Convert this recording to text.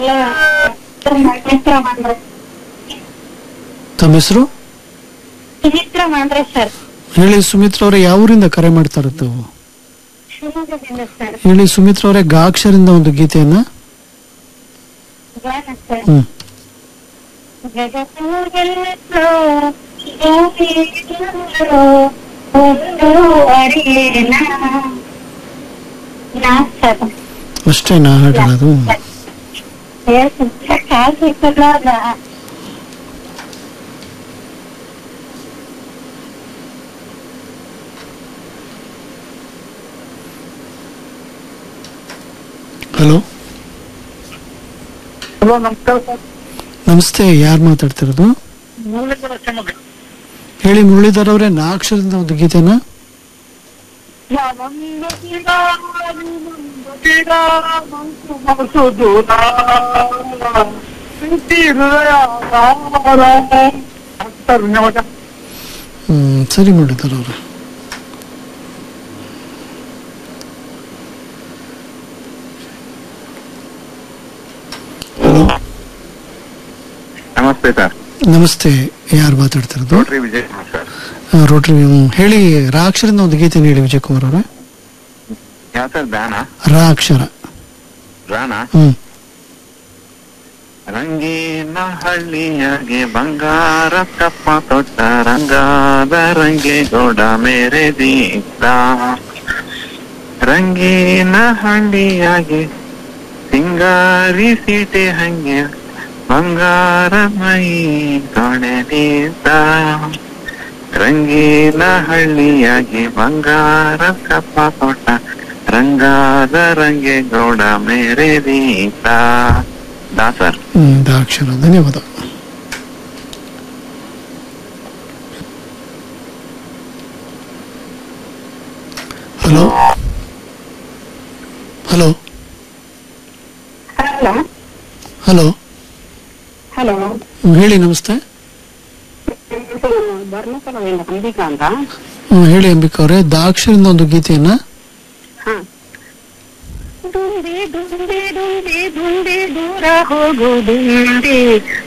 ಎಲ್ಲ ಸುಮಿತ್ರ ಮಾಂದ್ರೆ ತಮ್ಮ ಹೆಸರು ಸುಮಿತ್ರ ಮಾಂದ್ರೆ ಸರ್ ಹೇಳಿ ಸುಮಿತ್ರ ಅವರೇ ಯಾವ ಊರಿಂದ ಕರೆ ಮಾಡ್ತಾ ಇರುತ್ತೆ ತಾವು ಶಿವಮೊಗ್ಗದಿಂದ ಸರ್ ಹೇಳಿ ಸುಮಿತ್ರ ಅವರೇ ಗಾಕ್ಷರಿಂದ ಒಂದು ಗೀತೆಯನ್ನ ಗಾನ ಸರ್ ಹ್ಮ್ ಜಗತ್ತುಗೆಲ್ಲೋ ಭೂಮಿಗೆಲ್ಲೋ ಒಂದು ಅರಿಯೇನ ನಾ ಸರ್ ಅಷ್ಟೇನಾ ಹಾಡೋದು ಕಾಲ್ ಸಿಕ್ಕಲ್ಲ ಹಲೋ ಹಲೋ ನಮಸ್ಕಾರ ಸರ್ ನಮಸ್ತೆ ಯಾರು ಮಾತಾಡ್ತಿರೋದು ಮುರಳೀಧರ ಶಿವಮೊಗ್ಗ ಹೇಳಿ ಮುರಳೀಧರ್ ಅವರೇ ನಾಲ್ಕರಿಂದ ಒಂದು ಗೀತೆನ ನಾನೊಂದು ಗಿಡ, ನೀನೊಂದು ಗಿಡ, ಮನಸ್ಸು ಮನಸ್ಸು ದೂರ. ಪ್ರೀತಿ ಹೃದಯ ಭಾರ. ಸರ್ ಧನ್ಯವಾದ ಹ್ಮ್ ಸರಿ ಮುರಳೀಧರ್ ಅವ್ರೆ ಹಲೋ ನಮಸ್ತೆ ಸರ್ ನಮಸ್ತೆ ಯಾರು ಮಾತಾಡ್ತಿರೋದು ರೋಟ್ರಿ ವಿಜಯ್ ಕುಮಾರ್ ಸರ್ ಆ, ರೋಟ್ರಿ ಹ್ಮ್. ಹೇಳಿ ರಾ ಅಕ್ಷರದಿಂದ ಒಂದು ಗೀತೆ ಹೇಳಿ ವಿಜಯ್ ಕುಮಾರ್ ಅವರೇ ಯಾವ ಸರ್ ದಾನ ರಾ ಅಕ್ಷರ ರಾಣ ಹ್ಮ್ ರಂಗೀನ ಹಳ್ಳಿಯಾಗೆ ಬಂಗಾರ ಕಪ್ಪ ತೊಟ್ಟ ರಂಗಾದ ರಂಗೆ ಗೌಡ ಮೇರೆ ದೀಪ ರಂಗೀನ ಹಳ್ಳಿಯಾಗೆ ಸಿಂಗಾರಿ ಸೀಟೆ ಹಂಗೆ ಬಂಗಾರ ಮೈ ತೊಳೆದೀತ ರಂಗೀನ ಹಳ್ಳಿಯಾಗಿ ಬಂಗಾರ ಕಪ್ಪ ತೊಟ್ಟ ರಂಗಾದ ರಂಗೆ ಗೌಡ ಮೇರೆ ದೀಪ ದಾಸರ್ ಹ್ಮ್ ರಾ ಅಕ್ಷರ ಧನ್ಯವಾದ hello hello hello hello hello ಹ್ಮ್, ಹೇಳಿ ನಮಸ್ತೆ ಧರ್ಮಸ್ಥಳದಿಂದ ಅಂಬಿಕಾ ಅಂತ ಹ್ಮ್, ಹೇಳಿ ಅಂಬಿಕಾ ಅವರೇ ದಾಕ್ಷರಿಂದ ಒಂದು ಗೀತೆಯನ್ನ ಹಾ ದುಂಬಿ ದುಂಬಿ ದುಂಬಿ ದುಂಬಿ ದೂರ ಹೋಗು ದುಂಬಿ